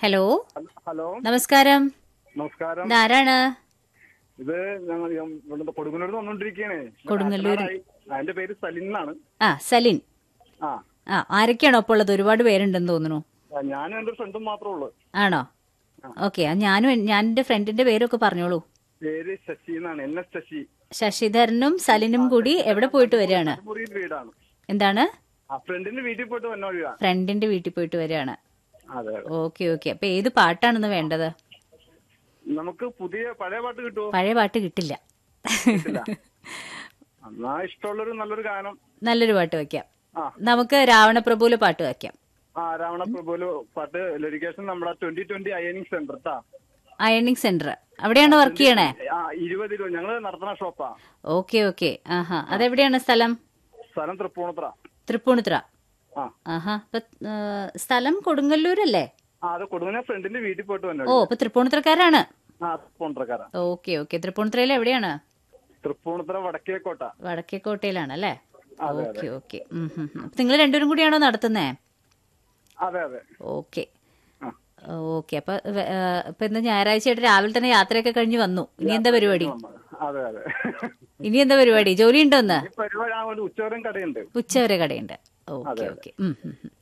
Hello hello നമസ്കാരം നമസ്കാരം ഇതാരാണ് ഇത് ഞങ്ങൾ ഇവിടുന്ന് കൊടുങ്ങല്ലൂർ വന്നോണ്ടിരിക്കുകയാണ് കൊടുങ്ങല്ലൂര്. അതിന്റെ പേര് സലിൻ എന്നാണ് ആ സലിൻ ആ ആ ആരൊക്കെയാണോ ഇപ്പോൾ ഉള്ളത് ഒരുപാട് പേരുണ്ടെന്ന് തോന്നുന്നു ആ, ഞാനും എന്റെ ഫ്രണ്ടും മാത്രമേ ഉള്ളൂ ആണോ ഓക്കെ ഞാനും ഞാൻ എൻ്റെ ഫ്രണ്ടിന്റെ പേരൊക്കെ പറഞ്ഞോളൂ പേര് ശശി എന്നാണ് എൻ എസ് ശശി ശശിധരനും സലിനും കൂടി എവിടെ പോയിട്ട് വരികയാണ് മുറിയിൽ വീടാണ് എന്താണ് ആ ഫ്രണ്ടിന്റെ വീട്ടിൽ പോയിട്ട് വന്ന വഴിയാ ഫ്രണ്ടിന്റെ വീട്ടിൽ പോയിട്ട് വരികയാണ് അതെ ഓക്കെ ഓക്കെ അപ്പൊ ഏത് പാട്ടാണെന്ന് വേണ്ടത് നമുക്ക് പുതിയ പഴയ പാട്ട് കിട്ടുമോ പഴയ പാട്ട് കിട്ടില്ല എന്നാ ഇഷ്ടമുള്ളൊരു നല്ലൊരു ഗാനം നല്ലൊരു പാട്ട് വെക്കാം ആ നമുക്ക് രാവണപ്രഭുവിലെ പാട്ട് വെക്കാം ആ രാവണ പ്രഭുല് പാട്ട് ലെഡിക്കേഷൻ നമ്മുടെ ട്വന്റി ട്വന്റി അയനിങ് സെന്റർ ട്ടാ അയണിങ് സെന്റർ അവിടെയാണോ വർക്ക് ചെയ്യണേ ആ ഇരുപത് രൂപ ഞങ്ങള് നടത്തുന്ന ഷോപ്പാ ഓക്കെ ഓക്കെ ആഹാ അതെവിടെയാണ് സ്ഥലം സ്ഥലം തൃപ്പൂണിത്ര തൃപ്പൂണിത്തുറ ആ ആഹാ അപ്പൊ ആ, സ്ഥലം കൊടുങ്ങല്ലൂരല്ലേ ആ അത് കൊടുക്കുന്ന ഫ്രണ്ടിന്റെ വീട്ടിൽ പോയിട്ട് വന്നു ഓ അപ്പൊ തൃപ്പൂണിത്തുറക്കാരാണ് ആ തൃപ്പൂണിത്തറക്കാരാ ഓക്കെ ഓക്കെ തൃപ്പൂണിത്തുറയിൽ എവിടെയാണ് തൃപ്പൂണിത്തറ വടക്കേക്കോട്ട വടക്കേക്കോട്ടയിലാണ് അല്ലേ ഓക്കെ ഓക്കെ നിങ്ങൾ രണ്ടുപേരും കൂടിയാണോ നടത്തുന്നേ അതെ അതെ ഓക്കെ ആ. ഓക്കെ അപ്പൊ വെ- ആ, ഇപ്പൊ ഇന്ന് ഞായറാഴ്ചയായിട്ട് രാവിലെ തന്നെ യാത്രയൊക്കെ കഴിഞ്ഞ് വന്നു ഇനി എന്താ പരിപാടി അതെ അതെ ഇനി എന്താ പരിപാടി ജോലി ഉണ്ടോ ഇന്ന് ഈ പരിപാടി ആ ഒരു ഉച്ചവരം കടയുണ്ട് ഉച്ചവരെ കടയുണ്ട് ഓക്കെ ഓക്കെ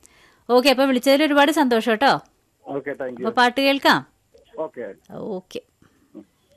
ഓക്കെ അപ്പൊ വിളിച്ചതിൽ ഒരുപാട് സന്തോഷം കേട്ടോ ഓക്കെ താങ്ക് യു അപ്പൊ പാട്ട് കേൾക്കാം ഓക്കെ ഓക്കെ